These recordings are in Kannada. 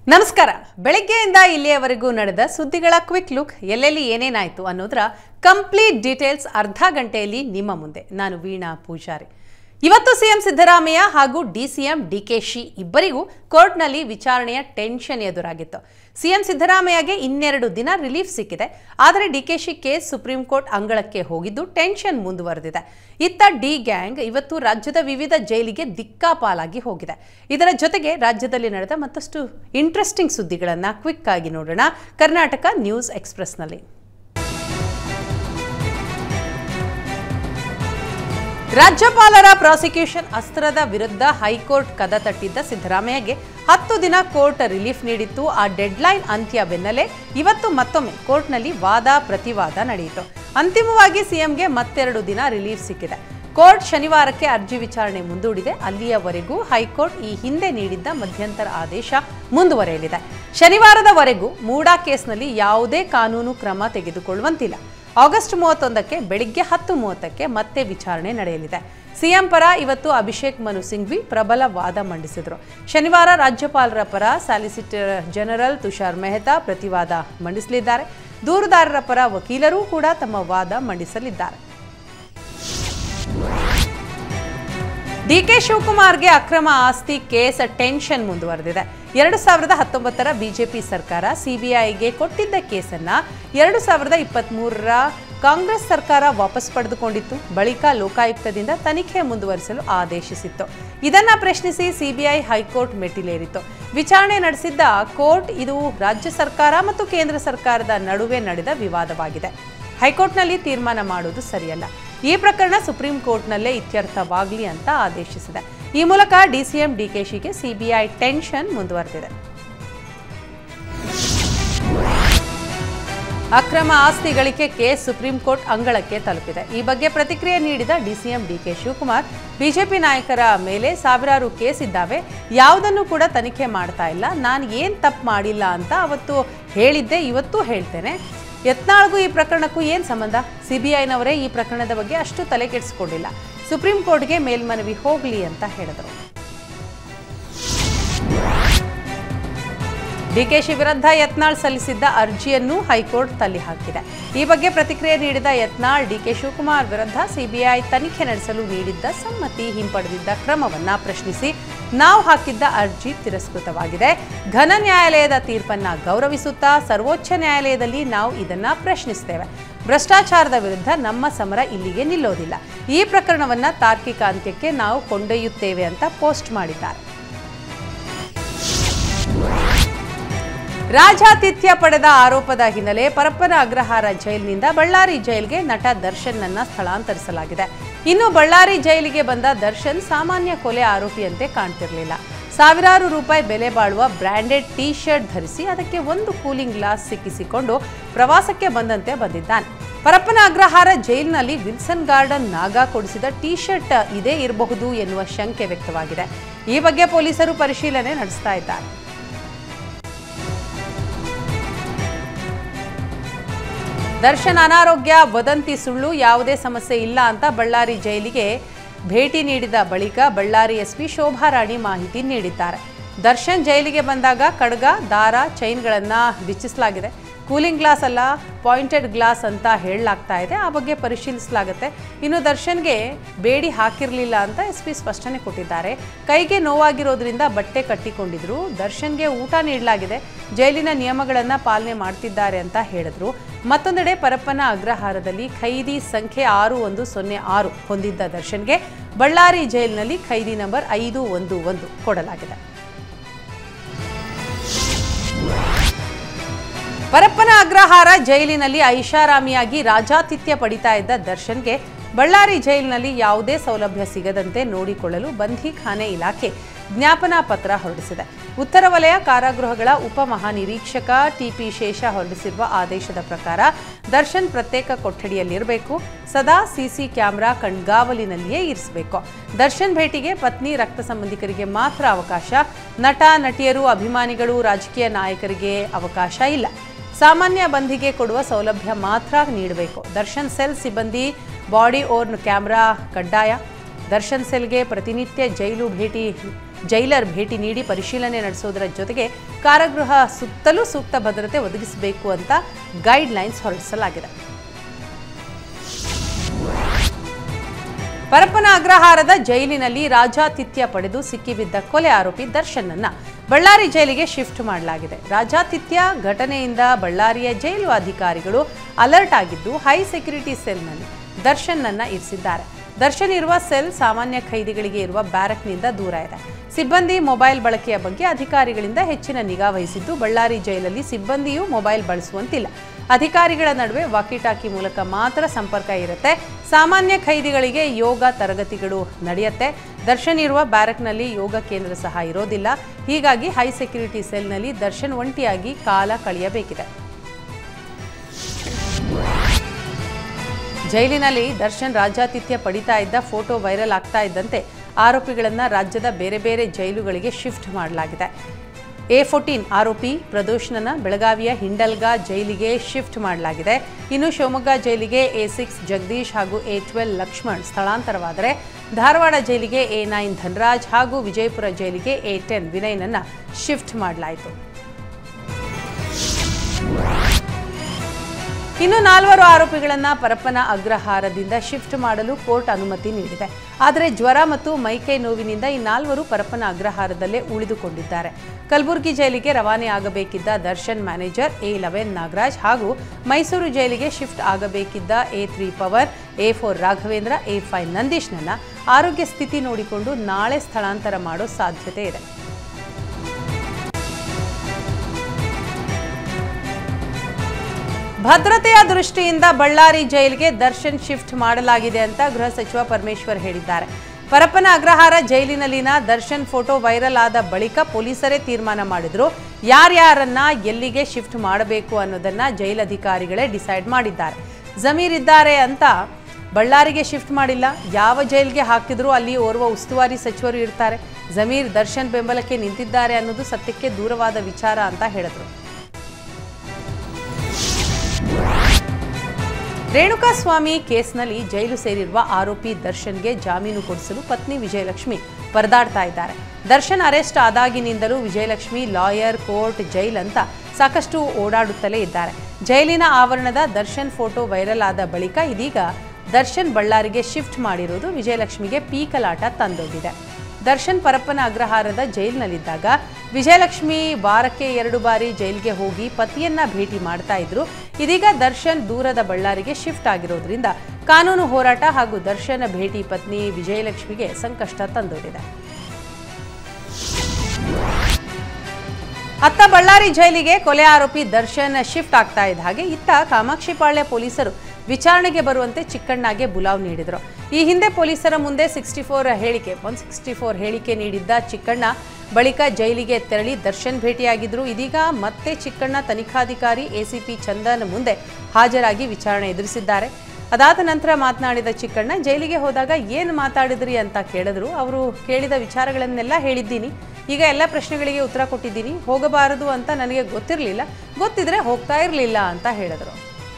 ನಮಸ್ಕಾರ ಬೆಳಗ್ಗೆಯಿಂದ ಇಲ್ಲಿಯವರೆಗೂ ನಡೆದ ಸುದ್ದಿಗಳ ಕ್ವಿಕ್ ಲುಕ್ ಎಲ್ಲೆಲ್ಲಿ ಏನೇನಾಯಿತು ಅನ್ನೋದರ ಕಂಪ್ಲೀಟ್ ಡೀಟೇಲ್ಸ್ ಅರ್ಧ ಗಂಟೆಯಲ್ಲಿ ನಿಮ್ಮ ಮುಂದೆ ನಾನು ವೀಣಾ ಪೂಜಾರಿ ಇವತ್ತು ಸಿಎಂ ಸಿದ್ದರಾಮಯ್ಯ ಹಾಗೂ ಡಿಸಿಎಂ ಡಿಕೆಶಿ ಇಬ್ಬರಿಗೂ ಕೋರ್ಟ್ನಲ್ಲಿ ವಿಚಾರಣೆಯ ಟೆನ್ಷನ್ ಎದುರಾಗಿತ್ತು ಸಿಎಂ ಸಿದ್ದರಾಮಯ್ಯಗೆ ಇನ್ನೆರಡು ದಿನ ರಿಲೀಫ್ ಸಿಕ್ಕಿದೆ ಆದರೆ ಡಿಕೆಶಿ ಕೇಸ್ ಸುಪ್ರೀಂ ಕೋರ್ಟ್ ಅಂಗಳಕ್ಕೆ ಹೋಗಿದ್ದು ಟೆನ್ಷನ್ ಮುಂದುವರೆದಿದೆ ಇತ್ತ ಡಿ ಗ್ಯಾಂಗ್ ಇವತ್ತು ರಾಜ್ಯದ ವಿವಿಧ ಜೈಲಿಗೆ ದಿಕ್ಕಾಪಾಲಾಗಿ ಹೋಗಿದೆ ಇದರ ಜೊತೆಗೆ ರಾಜ್ಯದಲ್ಲಿ ನಡೆದ ಮತ್ತಷ್ಟು ಇಂಟ್ರೆಸ್ಟಿಂಗ್ ಸುದ್ದಿಗಳನ್ನು ಕ್ವಿಕ್ ಆಗಿ ನೋಡೋಣ ಕರ್ನಾಟಕ ನ್ಯೂಸ್ ಎಕ್ಸ್ಪ್ರೆಸ್ನಲ್ಲಿ ರಾಜ್ಯಪಾಲರ ಪ್ರಾಸಿಕ್ಯೂಷನ್ ಅಸ್ತ್ರದ ವಿರುದ್ಧ ಹೈಕೋರ್ಟ್ ಕದ ತಟ್ಟಿದ್ದ ಸಿದ್ದರಾಮಯ್ಯಗೆ ಹತ್ತು ದಿನ ಕೋರ್ಟ್ ರಿಲೀಫ್ ನೀಡಿತ್ತು ಆ ಡೆಡ್ಲೈನ್ ಅಂತ್ಯ ಬೆನ್ನಲ್ಲೇ ಇವತ್ತು ಮತ್ತೊಮ್ಮೆ ಕೋರ್ಟ್ನಲ್ಲಿ ವಾದ ಪ್ರತಿವಾದ ನಡೆಯಿತು ಅಂತಿಮವಾಗಿ ಸಿಎಂಗೆ ಮತ್ತೆರಡು ದಿನ ರಿಲೀಫ್ ಸಿಕ್ಕಿದೆ ಕೋರ್ಟ್ ಶನಿವಾರಕ್ಕೆ ಅರ್ಜಿ ವಿಚಾರಣೆ ಮುಂದೂಡಿದೆ ಅಲ್ಲಿಯವರೆಗೂ ಹೈಕೋರ್ಟ್ ಈ ಹಿಂದೆ ನೀಡಿದ್ದ ಮಧ್ಯಂತರ ಆದೇಶ ಮುಂದುವರೆಯಲಿದೆ ಶನಿವಾರದವರೆಗೂ ಮೂಡಾ ಕೇಸ್ನಲ್ಲಿ ಯಾವುದೇ ಕಾನೂನು ಕ್ರಮ ತೆಗೆದುಕೊಳ್ಳುವಂತಿಲ್ಲ ಆಗಸ್ಟ್ ಮೂವತ್ತೊಂದಕ್ಕೆ ಬೆಳಿಗ್ಗೆ ಹತ್ತು ಮೂವತ್ತಕ್ಕೆ ಮತ್ತೆ ವಿಚಾರಣೆ ನಡೆಯಲಿದೆ ಸಿಎಂ ಪರ ಇವತ್ತು ಅಭಿಷೇಕ್ ಮನು ಸಿಂಘ್ವಿ ಪ್ರಬಲ ವಾದ ಮಂಡಿಸಿದರು ಶನಿವಾರ ರಾಜ್ಯಪಾಲರ ಪರ ಸಾಲಿಸಿಟರ್ ಜನರಲ್ ತುಷಾರ್ ಮೆಹ್ತಾ ಪ್ರತಿವಾದ ಮಂಡಿಸಲಿದ್ದಾರೆ ದೂರುದಾರರ ಪರ ವಕೀಲರೂ ಕೂಡ ತಮ್ಮ ವಾದ ಮಂಡಿಸಲಿದ್ದಾರೆ ಡಿಕೆ ಶಿವಕುಮಾರ್ಗೆ ಅಕ್ರಮ ಆಸ್ತಿ ಕೇಸ್ ಟೆನ್ಷನ್ ಮುಂದುವರೆದಿದೆ ಎರಡು ಸಾವಿರದ ಹತ್ತೊಂಬತ್ತರ ಬಿಜೆಪಿ ಸರ್ಕಾರ ಸಿಬಿಐಗೆ ಕೊಟ್ಟಿದ್ದ ಕೇಸನ್ನ ಎರಡು ಸಾವಿರದ ಇಪ್ಪತ್ತ್ಮೂರರ ಕಾಂಗ್ರೆಸ್ ಸರ್ಕಾರ ವಾಪಸ್ ಪಡೆದುಕೊಂಡಿತ್ತು ಬಳಿಕ ಲೋಕಾಯುಕ್ತದಿಂದ ತನಿಖೆ ಮುಂದುವರಿಸಲು ಆದೇಶಿಸಿತ್ತು ಇದನ್ನ ಪ್ರಶ್ನಿಸಿ ಸಿಬಿಐ ಹೈಕೋರ್ಟ್ ಮೆಟ್ಟಿಲೇರಿತ್ತು ವಿಚಾರಣೆ ನಡೆಸಿದ್ದ ಕೋರ್ಟ್ ಇದು ರಾಜ್ಯ ಸರ್ಕಾರ ಮತ್ತು ಕೇಂದ್ರ ಸರ್ಕಾರದ ನಡುವೆ ನಡೆದ ವಿವಾದವಾಗಿದೆ ಹೈಕೋರ್ಟ್ನಲ್ಲಿ ತೀರ್ಮಾನ ಮಾಡುವುದು ಸರಿಯಲ್ಲ ಈ ಪ್ರಕರಣ ಸುಪ್ರೀಂ ಕೋರ್ಟ್ನಲ್ಲೇ ಇತ್ಯರ್ಥವಾಗಲಿ ಅಂತ ಆದೇಶಿಸಿದೆ ಈ ಮೂಲಕ ಡಿಸಿಎಂ ಡಿಕೆಶಿಗೆ ಸಿಬಿಐ ಟೆನ್ಷನ್ ಮುಂದುವರೆದಿದೆ ಅಕ್ರಮ ಆಸ್ತಿ ಗಳಿಕೆ ಕೇಸ್ ಸುಪ್ರೀಂ ಕೋರ್ಟ್ ಅಂಗಳಕ್ಕೆ ತಲುಪಿದೆ ಈ ಬಗ್ಗೆ ಪ್ರತಿಕ್ರಿಯೆ ನೀಡಿದ ಡಿಸಿಎಂ ಡಿಕೆ ಶಿವಕುಮಾರ್ ಬಿಜೆಪಿ ನಾಯಕರ ಮೇಲೆ ಸಾವಿರಾರು ಕೇಸ್ ಇದ್ದಾವೆ ಯಾವುದನ್ನು ಕೂಡ ತನಿಖೆ ಮಾಡ್ತಾ ಇಲ್ಲ ನಾನು ಏನು ತಪ್ಪು ಮಾಡಿಲ್ಲ ಅಂತ ಅವತ್ತು ಹೇಳಿದ್ದೆ ಇವತ್ತು ಹೇಳ್ತೇನೆ ಯತ್ನಾಳ್ಗೂ ಈ ಪ್ರಕರಣಕ್ಕೂ ಏನು ಸಂಬಂಧ ಸಿಬಿಐನವರೇ ಈ ಪ್ರಕರಣದ ಬಗ್ಗೆ ಅಷ್ಟು ತಲೆ ಕೆಡಿಸ್ಕೊಂಡಿಲ್ಲ ಸುಪ್ರೀಂ ಕೋರ್ಟ್ಗೆ ಮೇಲ್ಮನವಿ ಹೋಗಲಿ ಅಂತ ಹೇಳಿದರು ಡಿಕೆಶಿ ವಿರುದ್ಧ ಯತ್ನಾಳ್ ಸಲ್ಲಿಸಿದ್ದ ಅರ್ಜಿಯನ್ನು ಹೈಕೋರ್ಟ್ ತಳ್ಳಿ ಹಾಕಿದೆ ಈ ಬಗ್ಗೆ ಪ್ರತಿಕ್ರಿಯೆ ನೀಡಿದ ಯತ್ನಾಳ್ ಡಿಕೆ ಶಿವಕುಮಾರ್ ವಿರುದ್ಧ ಸಿಬಿಐ ತನಿಖೆ ನಡೆಸಲು ನೀಡಿದ್ದ ಸಮ್ಮತಿ ಹಿಂಪಡೆದಿದ್ದ ಕ್ರಮವನ್ನ ಪ್ರಶ್ನಿಸಿ ನಾವು ಹಾಕಿದ್ದ ಅರ್ಜಿ ತಿರಸ್ಕೃತವಾಗಿದೆ ಘನ ನ್ಯಾಯಾಲಯದ ತೀರ್ಪನ್ನ ಗೌರವಿಸುತ್ತಾ ಸರ್ವೋಚ್ಚ ನ್ಯಾಯಾಲಯದಲ್ಲಿ ನಾವು ಇದನ್ನ ಪ್ರಶ್ನಿಸ್ತೇವೆ ಭ್ರಷ್ಟಾಚಾರದ ವಿರುದ್ಧ ನಮ್ಮ ಸಮರ ಇಲ್ಲಿಗೆ ನಿಲ್ಲೋದಿಲ್ಲ ಈ ಪ್ರಕರಣವನ್ನ ತಾರ್ಕಿಕ ಅಂತ್ಯಕ್ಕೆ ನಾವು ಕೊಂಡೊಯ್ಯುತ್ತೇವೆ ಅಂತ ಪೋಸ್ಟ್ ಮಾಡಿದ್ದಾರೆ ರಾಜಾತಿಥ್ಯ ಪಡೆದ ಆರೋಪದ ಹಿನ್ನೆಲೆ ಪರಪ್ಪನ ಅಗ್ರಹಾರ ಜೈಲಿನಿಂದ ಬಳ್ಳಾರಿ ಜೈಲ್ಗೆ ನಟ ದರ್ಶನ್ನನ್ನ ಸ್ಥಳಾಂತರಿಸಲಾಗಿದೆ ಇನ್ನು ಬಳ್ಳಾರಿ ಜೈಲಿಗೆ ಬಂದ ದರ್ಶನ್ ಸಾಮಾನ್ಯ ಕೊಲೆ ಆರೋಪಿಯಂತೆ ಕಾಣ್ತಿರಲಿಲ್ಲ ಸಾವಿರಾರು ರೂಪಾಯಿ ಬೆಲೆ ಬಾಳುವ ಬ್ರ್ಯಾಂಡೆಡ್ ಟೀ ಶರ್ಟ್ ಧರಿಸಿ ಅದಕ್ಕೆ ಒಂದು ಕೂಲಿಂಗ್ ಗ್ಲಾಸ್ ಸಿಕ್ಕಿಸಿಕೊಂಡು ಪ್ರವಾಸಕ್ಕೆ ಬಂದಂತೆ ಬಂದಿದ್ದಾನೆ ಪರಪ್ಪನ ಅಗ್ರಹಾರ ಜೈಲಿನಲ್ಲಿ ವಿಲ್ಸನ್ ಗಾರ್ಡನ್ ನಾಗಾ ಕೊಡಿಸಿದ ಟೀ ಶರ್ಟ್ ಇದೇ ಇರಬಹುದು ಎನ್ನುವ ಶಂಕೆ ವ್ಯಕ್ತವಾಗಿದೆ ಈ ಬಗ್ಗೆ ಪೊಲೀಸರು ಪರಿಶೀಲನೆ ನಡೆಸ್ತಾ ಇದ್ದಾರೆ ದರ್ಶನ್ ಅನಾರೋಗ್ಯ ವದಂತಿ ಸುಳ್ಳು ಯಾವುದೇ ಸಮಸ್ಯೆ ಇಲ್ಲ ಅಂತ ಬಳ್ಳಾರಿ ಜೈಲಿಗೆ ಭೇಟಿ ನೀಡಿದ ಬಳಿಕ ಬಳ್ಳಾರಿ ಎಸ್ಪಿ ಶೋಭಾರಾಣಿ ಮಾಹಿತಿ ನೀಡಿದ್ದಾರೆ ದರ್ಶನ್ ಜೈಲಿಗೆ ಬಂದಾಗ ಕಡ್ಗ ದಾರ ಚೈನ್ಗಳನ್ನು ಬಿಚ್ಚಿಸಲಾಗಿದೆ ಕೂಲಿಂಗ್ ಗ್ಲಾಸ್ ಅಲ್ಲ ಪಾಯಿಂಟೆಡ್ ಗ್ಲಾಸ್ ಅಂತ ಹೇಳಲಾಗ್ತಾ ಇದೆ ಆ ಬಗ್ಗೆ ಪರಿಶೀಲಿಸಲಾಗುತ್ತೆ ಇನ್ನು ದರ್ಶನ್ಗೆ ಬೇಡಿ ಹಾಕಿರಲಿಲ್ಲ ಅಂತ ಎಸ್ ಪಿ ಸ್ಪಷ್ಟನೆ ಕೊಟ್ಟಿದ್ದಾರೆ ಕೈಗೆ ನೋವಾಗಿರೋದ್ರಿಂದ ಬಟ್ಟೆ ಕಟ್ಟಿಕೊಂಡಿದ್ರು ದರ್ಶನ್ಗೆ ಊಟ ನೀಡಲಾಗಿದೆ ಜೈಲಿನ ನಿಯಮಗಳನ್ನು ಪಾಲನೆ ಮಾಡ್ತಿದ್ದಾರೆ ಅಂತ ಹೇಳಿದ್ರು ಮತ್ತೊಂದೆಡೆ ಪರಪ್ಪನ ಅಗ್ರಹಾರದಲ್ಲಿ ಖೈದಿ ಸಂಖ್ಯೆ ಆರು ಒಂದು ಸೊನ್ನೆ ಆರು ಹೊಂದಿದ್ದ ದರ್ಶನ್ಗೆ ಬಳ್ಳಾರಿ ಜೈಲಿನಲ್ಲಿ ಖೈದಿ ನಂಬರ್ ಐದು ಒಂದು ಒಂದು ಕೊಡಲಾಗಿದೆ ಪರಪ್ಪನ ಅಗ್ರಹಾರ ಜೈಲಿನಲ್ಲಿ ಐಷಾರಾಮಿಯಾಗಿ ರಾಜಾತಿಥ್ಯ ಪಡಿತಾ ಇದ್ದ ದರ್ಶನ್ಗೆ ಬಳ್ಳಾರಿ ಜೈಲಿನಲ್ಲಿ ಯಾವುದೇ ಸೌಲಭ್ಯ ಸಿಗದಂತೆ ನೋಡಿಕೊಳ್ಳಲು ಬಂಧಿಖಾನೆ ಇಲಾಖೆ ಜ್ಞಾಪನಾ ಪತ್ರ ಹೊರಡಿಸಿದೆ ಉತ್ತರ ವಲಯ ಕಾರಾಗೃಹಗಳ ಉಪ ಮಹಾನಿರೀಕ್ಷಕ ಟಿಪಿ ಶೇಷ ಹೊರಡಿಸಿರುವ ಆದೇಶದ ಪ್ರಕಾರ ದರ್ಶನ್ ಪ್ರತ್ಯೇಕ ಕೊಠಡಿಯಲ್ಲಿರಬೇಕು ಸದಾ ಸಿಸಿ ಕ್ಯಾಮೆರಾ ಕಣ್ಗಾವಲಿನಲ್ಲಿಯೇ ಇರಿಸಬೇಕು ದರ್ಶನ್ ಭೇಟಿಗೆ ಪತ್ನಿ ರಕ್ತ ಸಂಬಂಧಿಕರಿಗೆ ಮಾತ್ರ ಅವಕಾಶ ನಟ ನಟಿಯರು ಅಭಿಮಾನಿಗಳು ರಾಜಕೀಯ ನಾಯಕರಿಗೆ ಅವಕಾಶ ಇಲ್ಲ ಸಾಮಾನ್ಯ ಬಂಧಿಗೆ ಕೊಡುವ ಸೌಲಭ್ಯ ಮಾತ್ರ ನೀಡಬೇಕು ದರ್ಶನ್ ಸೆಲ್ ಸಿಬ್ಬಂದಿ ಬಾಡಿ ಓರ್ನ್ ಕ್ಯಾಮ್ರಾ ಕಡ್ಡಾಯ ದರ್ಶನ್ ಸೆಲ್ಗೆ ಪ್ರತಿನಿತ್ಯ ಜೈಲು ಭೇಟಿ ಜೈಲರ್ ಭೇಟಿ ನೀಡಿ ಪರಿಶೀಲನೆ ನಡೆಸೋದರ ಜೊತೆಗೆ ಕಾರಾಗೃಹ ಸುತ್ತಲೂ ಸೂಕ್ತ ಭದ್ರತೆ ಒದಗಿಸಬೇಕು ಅಂತ ಗೈಡ್ ಲೈನ್ಸ್ ಹೊರಡಿಸಲಾಗಿದೆ ಪರಪ್ಪನ ಅಗ್ರಹಾರದ ಜೈಲಿನಲ್ಲಿ ರಾಜಾತಿಥ್ಯ ಪಡೆದು ಸಿಕ್ಕಿಬಿದ್ದ ಕೊಲೆ ಆರೋಪಿ ದರ್ಶನ್ನನ್ನ ಬಳ್ಳಾರಿ ಜೈಲಿಗೆ ಶಿಫ್ಟ್ ಮಾಡಲಾಗಿದೆ ರಾಜಾತಿಥ್ಯ ಘಟನೆಯಿಂದ ಬಳ್ಳಾರಿಯ ಜೈಲು ಅಧಿಕಾರಿಗಳು ಅಲರ್ಟ್ ಆಗಿದ್ದು ಹೈ ಸೆಕ್ಯೂರಿಟಿ ಸೆಲ್ನಲ್ಲಿ ದರ್ಶನ್ನನ್ನ ಇರಿಸಿದ್ದಾರೆ ದರ್ಶನ್ ಇರುವ ಸೆಲ್ ಸಾಮಾನ್ಯ ಖೈದಿಗಳಿಗೆ ಇರುವ ಬ್ಯಾರಕ್ನಿಂದ ದೂರ ಇದೆ ಸಿಬ್ಬಂದಿ ಮೊಬೈಲ್ ಬಳಕೆಯ ಬಗ್ಗೆ ಅಧಿಕಾರಿಗಳಿಂದ ಹೆಚ್ಚಿನ ನಿಗಾ ವಹಿಸಿದ್ದು ಬಳ್ಳಾರಿ ಜೈಲಲ್ಲಿ ಸಿಬ್ಬಂದಿಯೂ ಮೊಬೈಲ್ ಬಳಸುವಂತಿಲ್ಲ ಅಧಿಕಾರಿಗಳ ನಡುವೆ ವಾಕಿಟಾಕಿ ಮೂಲಕ ಮಾತ್ರ ಸಂಪರ್ಕ ಇರುತ್ತೆ ಸಾಮಾನ್ಯ ಖೈದಿಗಳಿಗೆ ಯೋಗ ತರಗತಿಗಳು ನಡೆಯುತ್ತೆ ದರ್ಶನ್ ಇರುವ ಬ್ಯಾರಕ್ನಲ್ಲಿ ಯೋಗ ಕೇಂದ್ರ ಸಹ ಇರೋದಿಲ್ಲ ಹೀಗಾಗಿ ಹೈ ಸೆಕ್ಯೂರಿಟಿ ಸೆಲ್ನಲ್ಲಿ ದರ್ಶನ್ ಒಂಟಿಯಾಗಿ ಕಾಲ ಕಳೆಯಬೇಕಿದೆ ಜೈಲಿನಲ್ಲಿ ದರ್ಶನ್ ರಾಜ್ಯಾತಿಥ್ಯ ಪಡಿತಾ ಇದ್ದ ಫೋಟೋ ವೈರಲ್ ಆಗ್ತಾ ಇದ್ದಂತೆ ಆರೋಪಿಗಳನ್ನು ರಾಜ್ಯದ ಬೇರೆ ಬೇರೆ ಜೈಲುಗಳಿಗೆ ಶಿಫ್ಟ್ ಮಾಡಲಾಗಿದೆ ಎ ಫೋರ್ಟೀನ್ ಆರೋಪಿ ಪ್ರದೋಷ್ನನ್ನ ಬೆಳಗಾವಿಯ ಹಿಂಡಲ್ಗಾ ಜೈಲಿಗೆ ಶಿಫ್ಟ್ ಮಾಡಲಾಗಿದೆ ಇನ್ನು ಶಿವಮೊಗ್ಗ ಜೈಲಿಗೆ ಎ ಸಿಕ್ಸ್ ಜಗದೀಶ್ ಹಾಗೂ ಎ ಟ್ವೆಲ್ ಲಕ್ಷ್ಮಣ್ ಸ್ಥಳಾಂತರವಾದರೆ ಧಾರವಾಡ ಜೈಲಿಗೆ ಎ ನೈನ್ ಧನರಾಜ್ ಹಾಗೂ ವಿಜಯಪುರ ಜೈಲಿಗೆ ಎ ಟೆನ್ ವಿನಯ್ನನ್ನ ಶಿಫ್ಟ್ ಮಾಡಲಾಯಿತು ಇನ್ನು ನಾಲ್ವರು ಆರೋಪಿಗಳನ್ನ ಪರಪ್ಪನ ಅಗ್ರಹಾರದಿಂದ ಶಿಫ್ಟ್ ಮಾಡಲು ಕೋರ್ಟ್ ಅನುಮತಿ ನೀಡಿದೆ ಆದರೆ ಜ್ವರ ಮತ್ತು ಮೈಕೈ ನೋವಿನಿಂದ ಈ ನಾಲ್ವರು ಪರಪ್ಪನ ಅಗ್ರಹಾರದಲ್ಲೇ ಉಳಿದುಕೊಂಡಿದ್ದಾರೆ ಕಲಬುರಗಿ ಜೈಲಿಗೆ ರವಾನೆ ಆಗಬೇಕಿದ್ದ Darshan manager A eleven Nagaraj ಹಾಗೂ ಮೈಸೂರು ಜೈಲಿಗೆ ಶಿಫ್ಟ್ ಆಗಬೇಕಿದ್ದ ಎ ತ್ರೀ ಪವರ್ A four Raghavendra A five ನಂದೀಶ್ನನ್ನ ಆರೋಗ್ಯ ಸ್ಥಿತಿ ನೋಡಿಕೊಂಡು ನಾಳೆ ಸ್ಥಳಾಂತರ ಮಾಡೋ ಸಾಧ್ಯತೆ ಇದೆ ಭದ್ರತೆಯ ದೃಷ್ಟಿಯಿಂದ ಬಳ್ಳಾರಿ ಜೈಲಿಗೆ ದರ್ಶನ್ ಶಿಫ್ಟ್ ಮಾಡಲಾಗಿದೆ ಅಂತ ಗೃಹ ಸಚಿವ ಪರಮೇಶ್ವರ್ ಹೇಳಿದ್ದಾರೆ ಪರಪ್ಪನ ಅಗ್ರಹಾರ ಜೈಲಿನಲ್ಲಿನ ದರ್ಶನ್ ಫೋಟೋ ವೈರಲ್ ಆದ ಬಳಿಕ ಪೊಲೀಸರೇ ತೀರ್ಮಾನ ಮಾಡಿದ್ರು ಯಾರ್ಯಾರನ್ನ ಎಲ್ಲಿಗೆ ಶಿಫ್ಟ್ ಮಾಡಬೇಕು ಅನ್ನೋದನ್ನ ಜೈಲಧಿಕಾರಿಗಳೇ ಡಿಸೈಡ್ ಮಾಡಿದ್ದಾರೆ ಜಮೀರ್ ಇದ್ದಾರೆ ಅಂತ ಬಳ್ಳಾರಿಗೆ ಶಿಫ್ಟ್ ಮಾಡಿಲ್ಲ ಯಾವ ಜೈಲ್ಗೆ ಹಾಕಿದ್ರೂ ಅಲ್ಲಿ ಓರ್ವ ಉಸ್ತುವಾರಿ ಸಚಿವರು ಇರ್ತಾರೆ ಜಮೀರ್ ದರ್ಶನ್ ಬೆಂಬಲಕ್ಕೆ ನಿಂತಿದ್ದಾರೆ ಅನ್ನೋದು ಸತ್ಯಕ್ಕೆ ದೂರವಾದ ವಿಚಾರ ಅಂತ ಹೇಳಿದ್ರು ರೇಣುಕಾಸ್ವಾಮಿ ಕೇಸ್ನಲ್ಲಿ ಜೈಲು ಸೇರಿರುವ ಆರೋಪಿ ದರ್ಶನ್ಗೆ ಜಾಮೀನು ಕೊಡಿಸಲು ಪತ್ನಿ ವಿಜಯಲಕ್ಷ್ಮಿ ಪರದಾಡ್ತಾ ಇದ್ದಾರೆ ದರ್ಶನ್ ಅರೆಸ್ಟ್ ಆದಾಗಿನಿಂದಲೂ ವಿಜಯಲಕ್ಷ್ಮಿ ಲಾಯರ್ ಕೋರ್ಟ್ ಜೈಲ್ ಅಂತ ಸಾಕಷ್ಟು ಓಡಾಡುತ್ತಲೇ ಇದ್ದಾರೆ ಜೈಲಿನ ಆವರಣದ ದರ್ಶನ್ ಫೋಟೋ ವೈರಲ್ ಆದ ಬಳಿಕ ಇದೀಗ ದರ್ಶನ್ ಬಳ್ಳಾರಿಗೆ ಶಿಫ್ಟ್ ಮಾಡಿರುವುದು ವಿಜಯಲಕ್ಷ್ಮಿಗೆ ಪೀಕಲಾಟ ತಂದೊಡ್ಡಿದೆ ದರ್ಶನ್ ಪರಪ್ಪನ ಅಗ್ರಹಾರದ ಜೈಲಿನಲ್ಲಿದ್ದಾಗ ವಿಜಯಲಕ್ಷ್ಮಿ ವಾರಕ್ಕೆ ಎರಡು ಬಾರಿ ಜೈಲಿಗೆ ಹೋಗಿ ಪತಿಯನ್ನ ಭೇಟಿ ಮಾಡ್ತಾ ಇದ್ರು ಇದೀಗ ದರ್ಶನ್ ದೂರದ ಬಳ್ಳಾರಿಗೆ ಶಿಫ್ಟ್ ಆಗಿರೋದ್ರಿಂದ ಕಾನೂನು ಹೋರಾಟ ಹಾಗೂ ದರ್ಶನ ಭೇಟಿ ಪತ್ನಿ ವಿಜಯಲಕ್ಷ್ಮಿಗೆ ಸಂಕಷ್ಟ ತಂದೊಡ್ಡಿದೆ ಅತ್ತ ಬಳ್ಳಾರಿ ಜೈಲಿಗೆ ಕೊಲೆ ಆರೋಪಿ ದರ್ಶನ್ ಶಿಫ್ಟ್ ಆಗ್ತಾ ಇದ್ದ ಹಾಗೆ ಇತ್ತ ಕಾಮಾಕ್ಷಿಪಾಳ್ಯ ಪೊಲೀಸರು ವಿಚಾರಣೆಗೆ ಬರುವಂತೆ ಚಿಕ್ಕಣ್ಣಗೆ ಬುಲಾವ್ ನೀಡಿದರು ಈ ಹಿಂದೆ ಪೊಲೀಸರ ಮುಂದೆ ಸಿಕ್ಸ್ಟಿ ಫೋರ್ ಹೇಳಿಕೆ ಒನ್ ಸಿಕ್ಸ್ಟಿ ಫೋರ್ ಹೇಳಿಕೆ ನೀಡಿದ್ದ ಚಿಕ್ಕಣ್ಣ ಬಳಿಕ ಜೈಲಿಗೆ ತೆರಳಿ ದರ್ಶನ್ ಭೇಟಿಯಾಗಿದ್ರು ಇದೀಗ ಮತ್ತೆ ಚಿಕ್ಕಣ್ಣ ತನಿಖಾಧಿಕಾರಿ ಎಸಿಪಿ ಚಂದನ್ ಮುಂದೆ ಹಾಜರಾಗಿ ವಿಚಾರಣೆ ಎದುರಿಸಿದ್ದಾರೆ ಅದಾದ ನಂತರ ಮಾತನಾಡಿದ ಚಿಕ್ಕಣ್ಣ ಜೈಲಿಗೆ ಹೋದಾಗ ಏನು ಮಾತಾಡಿದ್ರಿ ಅಂತ ಕೇಳಿದ್ರು ಅವರು ಕೇಳಿದ ವಿಚಾರಗಳನ್ನೆಲ್ಲ ಹೇಳಿದ್ದೀನಿ ಈಗ ಎಲ್ಲ ಪ್ರಶ್ನೆಗಳಿಗೆ ಉತ್ತರ ಕೊಟ್ಟಿದ್ದೀನಿ ಹೋಗಬಾರದು ಅಂತ ನನಗೆ ಗೊತ್ತಿರಲಿಲ್ಲ ಗೊತ್ತಿದ್ರೆ ಹೋಗ್ತಾ ಇರಲಿಲ್ಲ ಅಂತ ಹೇಳಿದರು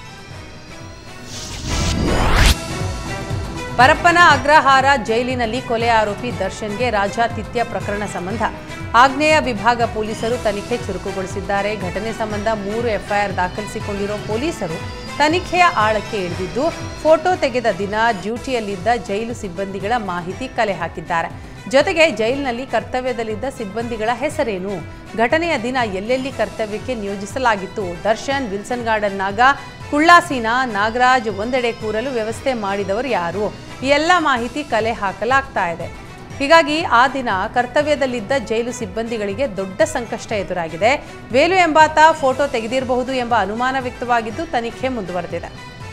ಪರಪ್ಪನ ಅಗ್ರಹಾರ ಜೈಲಿನಲ್ಲಿ ಕೊಲೆ ಆರೋಪಿ ದರ್ಶನ್ಗೆ ರಾಜಾತಿಥ್ಯ ಪ್ರಕರಣ ಸಂಬಂಧ ಆಗ್ನೇಯ ವಿಭಾಗ ಪೊಲೀಸರು ತನಿಖೆ ಚುರುಕುಗೊಳಿಸಿದ್ದಾರೆ ಘಟನೆ ಸಂಬಂಧ ಮೂರು ಎಫ್ಐಆರ್ ದಾಖಲಿಸಿಕೊಂಡಿರೋ ಪೊಲೀಸರು ತನಿಖೆಯ ಆಳಕ್ಕೆ ಇಳಿದಿದ್ದು ಫೋಟೋ ತೆಗೆದ ದಿನ ಡ್ಯೂಟಿಯಲ್ಲಿದ್ದ ಜೈಲು ಸಿಬ್ಬಂದಿಗಳ ಮಾಹಿತಿ ಕಲೆ ಹಾಕಿದ್ದಾರೆ ಜೊತೆಗೆ ಜೈಲಿನಲ್ಲಿ ಕರ್ತವ್ಯದಲ್ಲಿದ್ದ ಸಿಬ್ಬಂದಿಗಳ ಹೆಸರೇನು ಘಟನೆಯ ದಿನ ಎಲ್ಲೆಲ್ಲಿ ಕರ್ತವ್ಯಕ್ಕೆ ನಿಯೋಜಿಸಲಾಗಿತ್ತು ದರ್ಶನ್ ವಿಲ್ಸನ್ ಗಾರ್ಡನ್ ನಾಗ ಕುಳ್ಳಾಸಿನ ನಾಗರಾಜ್ ಒಂದೆಡೆ ಕೂರಲು ವ್ಯವಸ್ಥೆ ಮಾಡಿದವರು ಯಾರು ಈ ಎಲ್ಲ ಮಾಹಿತಿ ಕಲೆ ಹಾಕಲಾಗ್ತಾ ಇದೆ ಹೀಗಾಗಿ ಆ ದಿನ ಕರ್ತವ್ಯದಲ್ಲಿದ್ದ ಜೈಲು ಸಿಬ್ಬಂದಿಗಳಿಗೆ ದೊಡ್ಡ ಸಂಕಷ್ಟ ಎದುರಾಗಿದೆ ವೇಲು ಎಂಬಾತ ಫೋಟೋ ತೆಗೆದಿರಬಹುದು ಎಂಬ ಅನುಮಾನ ವ್ಯಕ್ತವಾಗಿದ್ದು ತನಿಖೆ ಮುಂದುವರೆದಿದೆ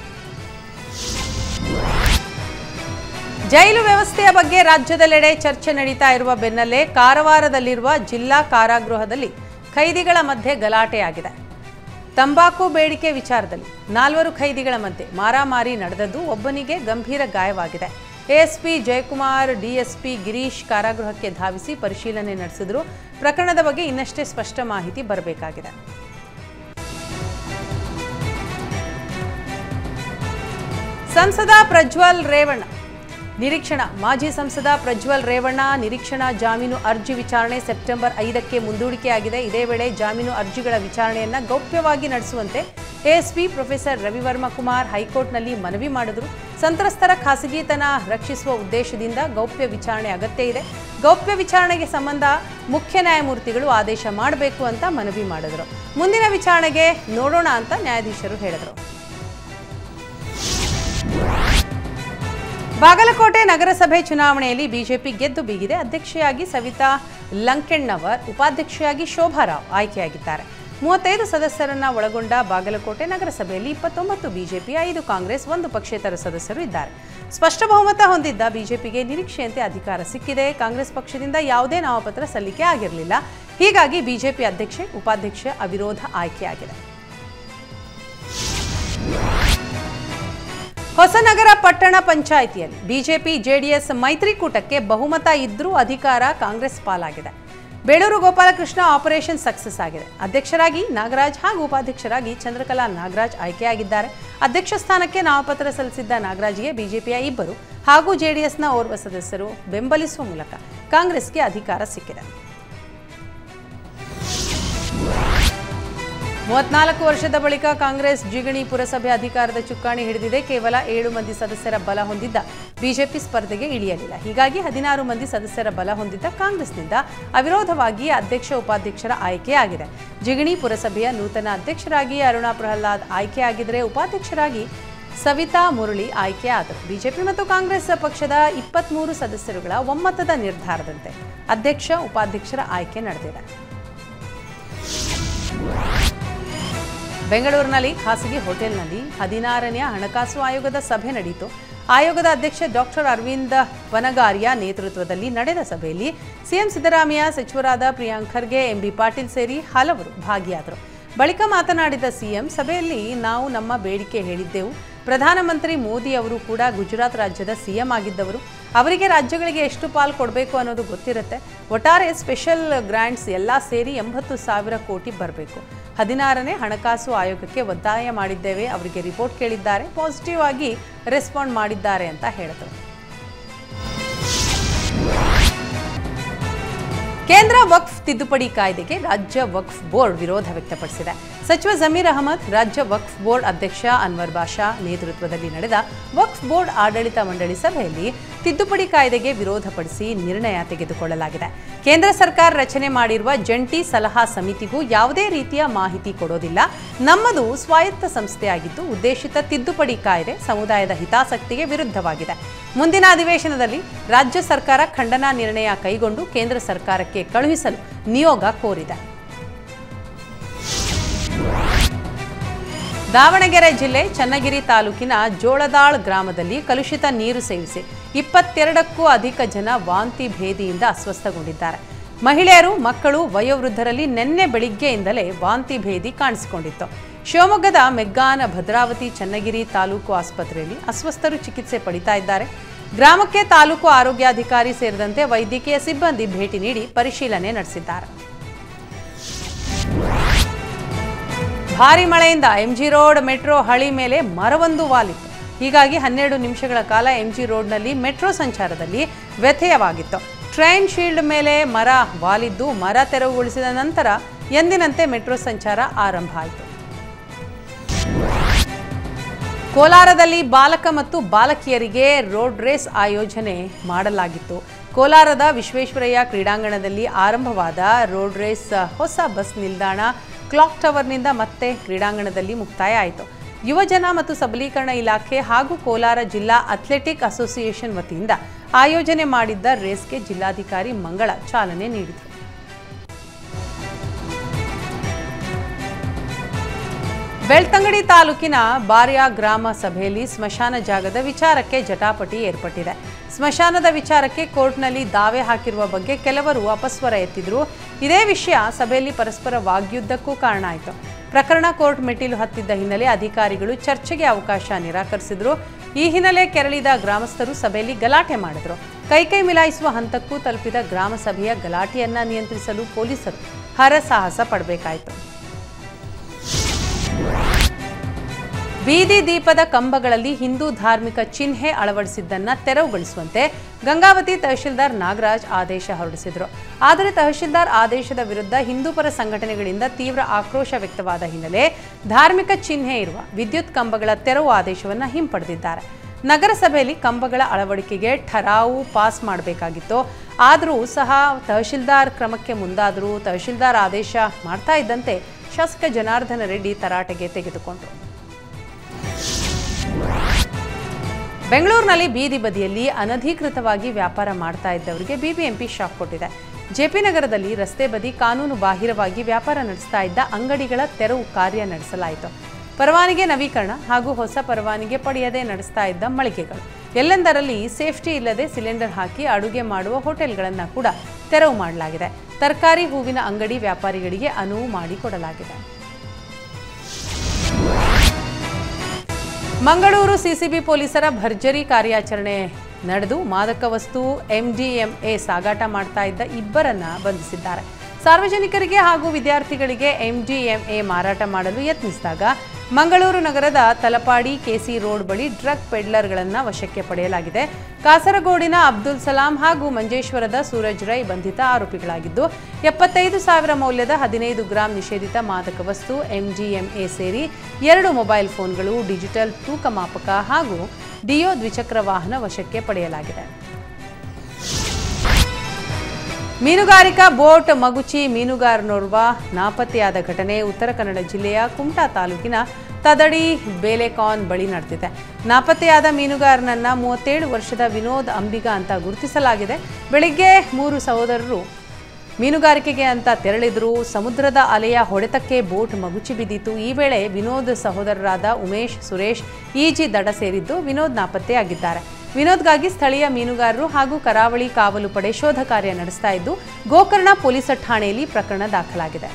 ಜೈಲು ವ್ಯವಸ್ಥೆಯ ಬಗ್ಗೆ ರಾಜ್ಯದೆಲ್ಲೆಡೆ ಚರ್ಚೆ ನಡೀತಾ ಇರುವ ಬೆನ್ನಲ್ಲೇ ಕಾರವಾರದಲ್ಲಿರುವ ಜಿಲ್ಲಾ ಕಾರಾಗೃಹದಲ್ಲಿ ಖೈದಿಗಳ ಮಧ್ಯೆ ಗಲಾಟೆಯಾಗಿದೆ ತಂಬಾಕು ಬೇಡಿಕೆ ವಿಚಾರದಲ್ಲಿ ನಾಲ್ವರು ಖೈದಿಗಳ ಮಧ್ಯೆ ಮಾರಾಮಾರಿ ನಡೆದದ್ದು ಒಬ್ಬನಿಗೆ ಗಂಭೀರ ಗಾಯವಾಗಿದೆ ಎಎಸ್ಪಿ ಜಯಕುಮಾರ್ ಡಿಎಸ್ಪಿ ಗಿರೀಶ್ ಕಾರಾಗೃಹಕ್ಕೆ ಧಾವಿಸಿ ಪರಿಶೀಲನೆ ನಡೆಸಿದ್ರು ಪ್ರಕರಣದ ಬಗ್ಗೆ ಇನ್ನಷ್ಟೇ ಸ್ಪಷ್ಟ ಮಾಹಿತಿ ಬರಬೇಕಾಗಿದೆ ಸಂಸದ ಪ್ರಜ್ವಲ್ ರೇವಣ್ಣ ನಿರೀಕ್ಷಣಾ ಮಾಜಿ ಸಂಸದ ಪ್ರಜ್ವಲ್ ರೇವಣ್ಣ ನಿರೀಕ್ಷಣಾ ಜಾಮೀನು ಅರ್ಜಿ ವಿಚಾರಣೆ ಸೆಪ್ಟೆಂಬರ್ ಐದಕ್ಕೆ ಮುಂದೂಡಿಕೆಯಾಗಿದೆ ಇದೇ ವೇಳೆ ಜಾಮೀನು ಅರ್ಜಿಗಳ ವಿಚಾರಣೆಯನ್ನ ಗೌಪ್ಯವಾಗಿ ನಡೆಸುವಂತೆ ಎಎಸ್ಪಿ ಪ್ರೊಫೆಸರ್ ರವಿವರ್ಮ ಕುಮಾರ್ ಹೈಕೋರ್ಟ್ನಲ್ಲಿ ಮನವಿ ಮಾಡಿದರು ಸಂತ್ರಸ್ತರ ಖಾಸಗಿತನ ರಕ್ಷಿಸುವ ಉದ್ದೇಶದಿಂದ ಗೌಪ್ಯ ವಿಚಾರಣೆ ಅಗತ್ಯ ಇದೆ ಗೌಪ್ಯ ವಿಚಾರಣೆಗೆ ಸಂಬಂಧ ಮುಖ್ಯ ನ್ಯಾಯಮೂರ್ತಿಗಳು ಆದೇಶ ಮಾಡಬೇಕು ಅಂತ ಮನವಿ ಮಾಡಿದರು ಮುಂದಿನ ವಿಚಾರಣೆಗೆ ನೋಡೋಣ ಅಂತ ನ್ಯಾಯಾಧೀಶರು ಹೇಳಿದರು ಬಾಗಲಕೋಟೆ ನಗರಸಭೆ ಚುನಾವಣೆಯಲ್ಲಿ ಬಿಜೆಪಿ ಗೆದ್ದು ಬೀಗಿದೆ ಅಧ್ಯಕ್ಷೆಯಾಗಿ ಸವಿತಾ ಲಂಕೆಣ್ಣವರ್ ಉಪಾಧ್ಯಕ್ಷೆಯಾಗಿ ಶೋಭಾರಾವ್ ಆಯ್ಕೆಯಾಗಿದ್ದಾರೆ ಮೂವತ್ತೈದು ಸದಸ್ಯರನ್ನ ಒಳಗೊಂಡ ಬಾಗಲಕೋಟೆ ನಗರಸಭೆಯಲ್ಲಿ ಇಪ್ಪತ್ತೊಂಬತ್ತು ಬಿಜೆಪಿ ಐದು ಕಾಂಗ್ರೆಸ್ ಒಂದು ಪಕ್ಷೇತರ ಸದಸ್ಯರು ಇದ್ದಾರೆ ಸ್ಪಷ್ಟ ಬಹುಮತ ಹೊಂದಿದ್ದ ಬಿಜೆಪಿಗೆ ನಿರೀಕ್ಷೆಯಂತೆ ಅಧಿಕಾರ ಸಿಕ್ಕಿದೆ ಕಾಂಗ್ರೆಸ್ ಪಕ್ಷದಿಂದ ಯಾವುದೇ ನಾಮಪತ್ರ ಸಲ್ಲಿಕೆ ಆಗಿರಲಿಲ್ಲ ಹೀಗಾಗಿ ಬಿಜೆಪಿ ಅಧ್ಯಕ್ಷೆ ಉಪಾಧ್ಯಕ್ಷ ಅವಿರೋಧ ಆಯ್ಕೆಯಾಗಿದೆ ಹೊಸನಗರ ಪಟ್ಟಣ ಪಂಚಾಯಿತಿಯಲ್ಲಿ ಬಿಜೆಪಿ ಜೆಡಿಎಸ್ ಮೈತ್ರಿಕೂಟಕ್ಕೆ ಬಹುಮತ ಇದ್ರೂ ಅಧಿಕಾರ ಕಾಂಗ್ರೆಸ್ ಪಾಲಾಗಿದೆ ಬೇಳೂರು ಗೋಪಾಲಕೃಷ್ಣ ಆಪರೇಷನ್ ಸಕ್ಸಸ್ ಆಗಿದೆ ಅಧ್ಯಕ್ಷರಾಗಿ ನಾಗರಾಜ್ ಹಾಗೂ ಉಪಾಧ್ಯಕ್ಷರಾಗಿ ಚಂದ್ರಕಲಾ ನಾಗರಾಜ್ ಆಯ್ಕೆಯಾಗಿದ್ದಾರೆ ಅಧ್ಯಕ್ಷ ಸ್ಥಾನಕ್ಕೆ ನಾಮಪತ್ರ ಸಲ್ಲಿಸಿದ್ದ ನಾಗರಾಜ್ಗೆ ಬಿಜೆಪಿಯ ಇಬ್ಬರು ಹಾಗೂ ಜೆಡಿಎಸ್ನ ಓರ್ವ ಸದಸ್ಯರು ಬೆಂಬಲಿಸುವ ಮೂಲಕ ಕಾಂಗ್ರೆಸ್ಗೆ ಅಧಿಕಾರ ಸಿಕ್ಕಿದೆ ಮೂವತ್ನಾಲ್ಕು ವರ್ಷದ ಬಳಿಕ ಕಾಂಗ್ರೆಸ್ ಜಿಗಣಿ ಪುರಸಭೆ ಅಧಿಕಾರದ ಚುಕ್ಕಾಣಿ ಹಿಡಿದಿದೆ ಕೇವಲ ಏಳು ಮಂದಿ ಸದಸ್ಯರ ಬಲ ಹೊಂದಿದ್ದ ಬಿಜೆಪಿ ಸ್ಪರ್ಧೆಗೆ ಇಳಿಯಲಿಲ್ಲ ಹೀಗಾಗಿ ಹದಿನಾರು ಮಂದಿ ಸದಸ್ಯರ ಬಲ ಹೊಂದಿದ್ದ ಕಾಂಗ್ರೆಸ್ನಿಂದ ಅವಿರೋಧವಾಗಿ ಅಧ್ಯಕ್ಷ ಉಪಾಧ್ಯಕ್ಷರ ಆಯ್ಕೆಯಾಗಿದೆ ಜಿಗಣಿ ಪುರಸಭೆಯ ನೂತನ ಅಧ್ಯಕ್ಷರಾಗಿ ಅರುಣಾ ಪ್ರಹ್ಲಾದ್ ಆಯ್ಕೆಯಾಗಿದ್ದರೆ ಉಪಾಧ್ಯಕ್ಷರಾಗಿ ಸವಿತಾ ಮುರಳಿ ಆಯ್ಕೆಯಾದರು ಬಿಜೆಪಿ ಮತ್ತು ಕಾಂಗ್ರೆಸ್ ಪಕ್ಷದ ಇಪ್ಪತ್ಮೂರು ಸದಸ್ಯರುಗಳ ಒಮ್ಮತದ ನಿರ್ಧಾರದಂತೆ ಅಧ್ಯಕ್ಷ ಉಪಾಧ್ಯಕ್ಷರ ಆಯ್ಕೆ ನಡೆದಿದೆ ಬೆಂಗಳೂರಿನಲ್ಲಿ ಖಾಸಗಿ ಹೋಟೆಲ್ನಲ್ಲಿ ಹದಿನಾರನೆಯ ಹಣಕಾಸು ಆಯೋಗದ ಸಭೆ ನಡೆಯಿತು ಆಯೋಗದ ಅಧ್ಯಕ್ಷ ಡಾಕ್ಟರ್ ಅರವಿಂದ ವನಗಾರಿಯ ನೇತೃತ್ವದಲ್ಲಿ ನಡೆದ ಸಭೆಯಲ್ಲಿ ಸಿಎಂ ಸಿದ್ದರಾಮಯ್ಯ ಸಚಿವರಾದ ಪ್ರಿಯಾಂಕ್ ಖರ್ಗೆ ಎಂಬಿ ಪಾಟೀಲ್ ಸೇರಿ ಹಲವರು ಭಾಗಿಯಾದರು ಬಳಿಕ ಮಾತನಾಡಿದ ಸಿಎಂ ಸಭೆಯಲ್ಲಿ ನಾವು ನಮ್ಮ ಬೇಡಿಕೆ ಹೇಳಿದ್ದೆವು ಪ್ರಧಾನಮಂತ್ರಿ ಮೋದಿ ಅವರು ಕೂಡ ಗುಜರಾತ್ ರಾಜ್ಯದ ಸಿಎಂ ಆಗಿದ್ದವರು ಅವರಿಗೆ ರಾಜ್ಯಗಳಿಗೆ ಎಷ್ಟು ಪಾಲು ಕೊಡಬೇಕು ಅನ್ನೋದು ಗೊತ್ತಿರುತ್ತೆ ಒಟ್ಟಾರೆ ಸ್ಪೆಷಲ್ ಗ್ರಾಂಟ್ಸ್ ಎಲ್ಲ ಸೇರಿ ಎಂಬತ್ತು ಸಾವಿರ ಕೋಟಿ ಬರಬೇಕು ಹದಿನಾರನೇ ಹಣಕಾಸು ಆಯೋಗಕ್ಕೆ ಒತ್ತಾಯ ಮಾಡಿದ್ದೇವೆ ಅವರಿಗೆ ರಿಪೋರ್ಟ್ ಕೇಳಿದ್ದಾರೆ ಪಾಸಿಟಿವ್ ಆಗಿ ರೆಸ್ಪಾಂಡ್ ಮಾಡಿದ್ದಾರೆ ಅಂತ ಹೇಳಿದರು ಕೇಂದ್ರ ವಕ್ಫ್ ತಿದ್ದುಪಡಿ ಕಾಯ್ದೆಗೆ ರಾಜ್ಯ ವಕ್ಫ್ ಬೋರ್ಡ್ ವಿರೋಧ ವ್ಯಕ್ತಪಡಿಸಿದೆ ಸಚಿವ ಜಮೀರ್ ಅಹಮದ್ ರಾಜ್ಯ ವಕ್ಫ್ ಬೋರ್ಡ್ ಅಧ್ಯಕ್ಷ ಅನ್ವರ್ ಬಾಷಾ ನೇತೃತ್ವದಲ್ಲಿ ನಡೆದ ವಕ್ಫ್ ಬೋರ್ಡ್ ಆಡಳಿತ ಮಂಡಳಿ ಸಭೆಯಲ್ಲಿ ತಿದ್ದುಪಡಿ ಕಾಯ್ದೆಗೆ ವಿರೋಧಪಡಿಸಿ ನಿರ್ಣಯ ತೆಗೆದುಕೊಳ್ಳಲಾಗಿದೆ ಕೇಂದ್ರ ಸರ್ಕಾರ ರಚನೆ ಮಾಡಿರುವ ಜಂಟಿ ಸಲಹಾ ಸಮಿತಿಗೂ ಯಾವುದೇ ರೀತಿಯ ಮಾಹಿತಿ ಕೊಡೋದಿಲ್ಲ ನಮ್ಮದು ಸ್ವಾಯತ್ತ ಸಂಸ್ಥೆಯಾಗಿದ್ದು ಉದ್ದೇಶಿತ ತಿದ್ದುಪಡಿ ಕಾಯ್ದೆ ಸಮುದಾಯದ ಹಿತಾಸಕ್ತಿಗೆ ವಿರುದ್ಧವಾಗಿದೆ ಮುಂದಿನ ಅಧಿವೇಶನದಲ್ಲಿ ರಾಜ್ಯ ಸರ್ಕಾರ ಖಂಡನಾ ನಿರ್ಣಯ ಕೈಗೊಂಡು ಕೇಂದ್ರ ಸರ್ಕಾರಕ್ಕೆ ಕಳುಹಿಸಲು ನಿಯೋಗ ಕೋರಿದೆ ದಾವಣಗೆರೆ ಜಿಲ್ಲೆ ಚನ್ನಗಿರಿ ತಾಲೂಕಿನ ಜೋಳದಾಳ್ ಗ್ರಾಮದಲ್ಲಿ ಕಲುಷಿತ ನೀರು ಸೇವಿಸಿ ಇಪ್ಪತ್ತೆರಡಕ್ಕೂ ಅಧಿಕ ಜನ ವಾಂತಿ ಭೇದಿಯಿಂದ ಅಸ್ವಸ್ಥಗೊಂಡಿದ್ದಾರೆ ಮಹಿಳೆಯರು ಮಕ್ಕಳು ವಯೋವೃದ್ಧರಲ್ಲಿ ನಿನ್ನೆ ಬೆಳಿಗ್ಗೆಯಿಂದಲೇ ವಾಂತಿ ಭೇದಿ ಕಾಣಿಸಿಕೊಂಡಿತ್ತು ಶಿವಮೊಗ್ಗದ ಮೆಗ್ಗಾನ ಭದ್ರಾವತಿ ಚನ್ನಗಿರಿ ತಾಲೂಕು ಆಸ್ಪತ್ರೆಯಲ್ಲಿ ಅಸ್ವಸ್ಥರು ಚಿಕಿತ್ಸೆ ಪಡಿತಾ ಇದ್ದಾರೆ ಗ್ರಾಮಕ್ಕೆ ತಾಲೂಕು ಆರೋಗ್ಯಾಧಿಕಾರಿ ಸೇರಿದಂತೆ ವೈದ್ಯಕೀಯ ಸಿಬ್ಬಂದಿ ಭೇಟಿ ನೀಡಿ ಪರಿಶೀಲನೆ ನಡೆಸಿದ್ದಾರೆ ಭಾರಿ ಮಳೆಯಿಂದ ಎಂಜಿ ರೋಡ್ ಮೆಟ್ರೋ ಹಳಿ ಮೇಲೆ ಮರವೊಂದು ವಾಲಿತ್ತು ಹೀಗಾಗಿ ಹನ್ನೆರಡು ನಿಮಿಷಗಳ ಕಾಲ ಎಂಜಿ ರೋಡ್ನಲ್ಲಿ ಮೆಟ್ರೋ ಸಂಚಾರದಲ್ಲಿ ವ್ಯತ್ಯಯವಾಗಿತ್ತು ಟ್ರೈನ್ ಶೀಲ್ಡ್ ಮೇಲೆ ಮರ ವಾಲಿದ್ದು ಮರ ತೆರವುಗೊಳಿಸಿದ ನಂತರ ಎಂದಿನಂತೆ ಮೆಟ್ರೋ ಸಂಚಾರ ಆರಂಭ ಆಯಿತು ಕೋಲಾರದಲ್ಲಿ ಬಾಲಕ ಮತ್ತು ಬಾಲಕಿಯರಿಗೆ ರೋಡ್ ರೇಸ್ ಆಯೋಜನೆ ಮಾಡಲಾಗಿತ್ತು ಕೋಲಾರದ ವಿಶ್ವೇಶ್ವರಯ್ಯ ಕ್ರೀಡಾಂಗಣದಲ್ಲಿ ಆರಂಭವಾದ ರೋಡ್ ರೇಸ್ ಹೊಸ ಬಸ್ ನಿಲ್ದಾಣ ಕ್ಲಾಕ್ ಟವರ್ನಿಂದ ಮತ್ತೆ ಕ್ರೀಡಾಂಗಣದಲ್ಲಿ ಮುಕ್ತಾಯ ಆಯಿತು ಯುವಜನ ಮತ್ತು ಸಬಲೀಕರಣ ಇಲಾಖೆ ಹಾಗೂ ಕೋಲಾರ ಜಿಲ್ಲಾ ಅಥ್ಲೆಟಿಕ್ ಅಸೋಸಿಯೇಷನ್ ವತಿಯಿಂದ ಆಯೋಜನೆ ಮಾಡಿದ್ದ ರೇಸ್ಗೆ ಜಿಲ್ಲಾಧಿಕಾರಿ ಮಂಗಳ ಚಾಲನೆ ನೀಡಿದರು ಬೆಳ್ತಂಗಡಿ ತಾಲೂಕಿನ ಬಾರ್ಯ ಗ್ರಾಮ ಸಭೆಯಲ್ಲಿ ಸ್ಮಶಾನ ಜಾಗದ ವಿಚಾರಕ್ಕೆ ಜಟಾಪಟಿ ಏರ್ಪಟ್ಟಿದೆ ಸ್ಮಶಾನದ ವಿಚಾರಕ್ಕೆ ಕೋರ್ಟ್ನಲ್ಲಿ ದಾವೆ ಹಾಕಿರುವ ಬಗ್ಗೆ ಕೆಲವರು ಅಪಸ್ವರ ಎತ್ತಿದ್ರು ಇದೇ ವಿಷಯ ಸಭೆಯಲ್ಲಿ ಪರಸ್ಪರ ವಾಗ್ಯುದ್ಧಕ್ಕೂ ಕಾರಣ ಆಯಿತು ಪ್ರಕರಣ ಕೋರ್ಟ್ ಮೆಟ್ಟಿಲು ಹತ್ತಿದ್ದ ಹಿನ್ನೆಲೆ ಅಧಿಕಾರಿಗಳು ಚರ್ಚೆಗೆ ಅವಕಾಶ ನಿರಾಕರಿಸಿದ್ರು ಈ ಹಿನ್ನೆಲೆ ಕೆರಳಿದ ಗ್ರಾಮಸ್ಥರು ಸಭೆಯಲ್ಲಿ ಗಲಾಟೆ ಮಾಡಿದ್ರು ಕೈಕೈ ಮಿಲಾಯಿಸುವ ಹಂತಕ್ಕೂ ತಲುಪಿದ ಗ್ರಾಮ ಸಭೆಯ ಗಲಾಟೆಯನ್ನ ನಿಯಂತ್ರಿಸಲು ಪೊಲೀಸರು ಹರಸಾಹಸ ಪಡಬೇಕಾಯಿತು ಬೀದಿ ದೀಪದ ಕಂಬಗಳಲ್ಲಿ ಹಿಂದೂ ಧಾರ್ಮಿಕ ಚಿಹ್ನೆ ಅಳವಡಿಸಿದ್ದನ್ನ ತೆರವುಗೊಳಿಸುವಂತೆ ಗಂಗಾವತಿ ತಹಶೀಲ್ದಾರ್ ನಾಗರಾಜ್ ಆದೇಶ ಹೊರಡಿಸಿದರು ಆದರೆ ತಹಶೀಲ್ದಾರ್ ಆದೇಶದ ವಿರುದ್ಧ ಹಿಂದೂಪರ ಸಂಘಟನೆಗಳಿಂದ ತೀವ್ರ ಆಕ್ರೋಶ ವ್ಯಕ್ತವಾದ ಹಿನ್ನೆಲೆ ಧಾರ್ಮಿಕ ಚಿಹ್ನೆ ಇರುವ ವಿದ್ಯುತ್ ಕಂಬಗಳ ತೆರವು ಆದೇಶವನ್ನು ಹಿಂಪಡೆದಿದ್ದಾರೆ ನಗರಸಭೆಯಲ್ಲಿ ಕಂಬಗಳ ಅಳವಡಿಕೆಗೆ ಠರಾವು ಪಾಸ್ ಮಾಡಬೇಕಾಗಿತ್ತು ಆದರೂ ಸಹ ತಹಶೀಲ್ದಾರ್ ಕ್ರಮಕ್ಕೆ ಮುಂದಾದರೂ ತಹಶೀಲ್ದಾರ್ ಆದೇಶ ಮಾಡ್ತಾ ಇದ್ದಂತೆ ಶಾಸಕ ಜನಾರ್ದನ ರೆಡ್ಡಿ ತರಾಟೆಗೆ ತೆಗೆದುಕೊಂಡರು ಬೆಂಗಳೂರಿನಲ್ಲಿ ಬೀದಿ ಬದಿಯಲ್ಲಿ ಅನಧಿಕೃತವಾಗಿ ವ್ಯಾಪಾರ ಮಾಡ್ತಾ ಇದ್ದವರಿಗೆ ಬಿಬಿಎಂಪಿ ಶಾಕ್ ಕೊಟ್ಟಿದೆ ಜೆಪಿ ನಗರದಲ್ಲಿ ರಸ್ತೆ ಬದಿ ಕಾನೂನು ಬಾಹಿರವಾಗಿ ವ್ಯಾಪಾರ ನಡೆಸ್ತಾ ಇದ್ದ ಅಂಗಡಿಗಳ ತೆರವು ಕಾರ್ಯ ನಡೆಸಲಾಯಿತು ಪರವಾನಗಿ ನವೀಕರಣ ಹಾಗೂ ಹೊಸ ಪರವಾನಗಿ ಪಡೆಯದೆ ನಡೆಸ್ತಾ ಇದ್ದ ಮಳಿಗೆಗಳು ಎಲ್ಲೆಂದರಲ್ಲಿ ಸೇಫ್ಟಿ ಇಲ್ಲದೆ ಸಿಲಿಂಡರ್ ಹಾಕಿ ಅಡುಗೆ ಮಾಡುವ ಹೋಟೆಲ್ಗಳನ್ನು ಕೂಡ ತೆರವು ಮಾಡಲಾಗಿದೆ ತರಕಾರಿ ಹೂವಿನ ಅಂಗಡಿ ವ್ಯಾಪಾರಿಗಳಿಗೆ ಅನುವು ಮಾಡಿಕೊಡಲಾಗಿದೆ ಮಂಗಳೂರು ಸಿಸಿಬಿ ಪೊಲೀಸರ ಭರ್ಜರಿ ಕಾರ್ಯಾಚರಣೆ ನಡೆದು ಮಾದಕ ವಸ್ತು ಎಂಡಿಎಂಎ ಸಾಗಾಟ ಮಾಡ್ತಾ ಇದ್ದ ಇಬ್ಬರನ್ನ ಬಂಧಿಸಿದ್ದಾರೆ ಸಾರ್ವಜನಿಕರಿಗೆ ಹಾಗೂ ವಿದ್ಯಾರ್ಥಿಗಳಿಗೆ ಎಂಡಿಎಂಎ ಮಾರಾಟ ಮಾಡಲು ಯತ್ನಿಸಿದಾಗ ಮಂಗಳೂರು ನಗರದ ತಲಪಾಡಿ ಕೆಸಿ ರೋಡ್ ಬಳಿ ಡ್ರಗ್ ಪೆಡ್ಲರ್ಗಳನ್ನು ವಶಕ್ಕೆ ಪಡೆಯಲಾಗಿದೆ ಕಾಸರಗೋಡಿನ ಅಬ್ದುಲ್ ಸಲಾಂ ಹಾಗೂ ಮಂಜೇಶ್ವರದ ಸೂರಜ್ ರೈ ಬಂಧಿತ ಆರೋಪಿಗಳಾಗಿದ್ದು ಎಪ್ಪತ್ತೈದು ಸಾವಿರ ಮೌಲ್ಯದ ಹದಿನೈದು ಗ್ರಾಂ ನಿಷೇಧಿತ ಮಾದಕ ವಸ್ತು ಎಂಜಿಎಂಎ ಸೇರಿ ಎರಡು ಮೊಬೈಲ್ ಫೋನ್ಗಳು ಡಿಜಿಟಲ್ ತೂಕ ಮಾಪಕ ಹಾಗೂ ಡಿಯೋ ದ್ವಿಚಕ್ರ ವಾಹನ ವಶಕ್ಕೆ ಪಡೆಯಲಾಗಿದೆ ಮೀನುಗಾರಿಕಾ ಬೋಟ್ ಮಗುಚಿ ಮೀನುಗಾರನೋರ್ವ ನಾಪತ್ತೆಯಾದ ಘಟನೆ ಉತ್ತರ ಕನ್ನಡ ಜಿಲ್ಲೆಯ ಕುಮಟಾ ತಾಲೂಕಿನ ತದಡಿ ಬೇಲೆಕಾನ್ ಬಳಿ ನಡೆದಿದೆ ನಾಪತ್ತೆಯಾದ ಮೀನುಗಾರನನ್ನ ಮೂವತ್ತೇಳು ವರ್ಷದ ವಿನೋದ್ ಅಂಬಿಗ ಅಂತ ಗುರುತಿಸಲಾಗಿದೆ ಬೆಳಿಗ್ಗೆ ಮೂರು ಸಹೋದರರು ಮೀನುಗಾರಿಕೆಗೆ ಅಂತ ತೆರಳಿದ್ರು ಸಮುದ್ರದ ಅಲೆಯ ಹೊಡೆತಕ್ಕೆ ಬೋಟ್ ಮಗುಚಿ ಬಿದ್ದಿತು ಈ ವೇಳೆ ವಿನೋದ್ ಸಹೋದರರಾದ ಉಮೇಶ್ ಸುರೇಶ್ ಈಜಿ ದಡ ಸೇರಿದ್ದು ವಿನೋದ್ ನಾಪತ್ತೆಯಾಗಿದ್ದಾರೆ ವಿನೋದ್ಗಾಗಿ ಸ್ಥಳೀಯ ಮೀನುಗಾರರು ಹಾಗೂ ಕರಾವಳಿ ಕಾವಲು ಪಡೆ ಶೋಧ ಕಾರ್ಯ ನಡೆಸ್ತಾ ಇದ್ದು ಗೋಕರ್ಣ ಪೊಲೀಸ್ ಠಾಣೆಯಲ್ಲಿ ಪ್ರಕರಣ ದಾಖಲಾಗಿದೆ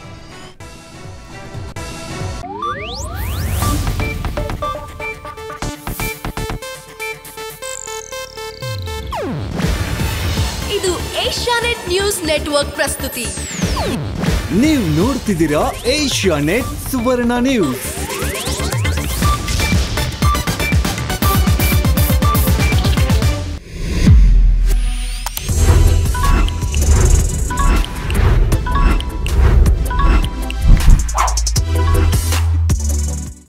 ಇದು ಏಷ್ಯಾನೆಟ್ ನ್ಯೂಸ್ ನೆಟ್ವರ್ಕ್ ಪ್ರಸ್ತುತಿ ನೀವು ನೋಡ್ತಿದ್ದೀರಾ ಏಷ್ಯಾ ನೆಟ್ ಸುವರ್ಣ ನ್ಯೂಸ್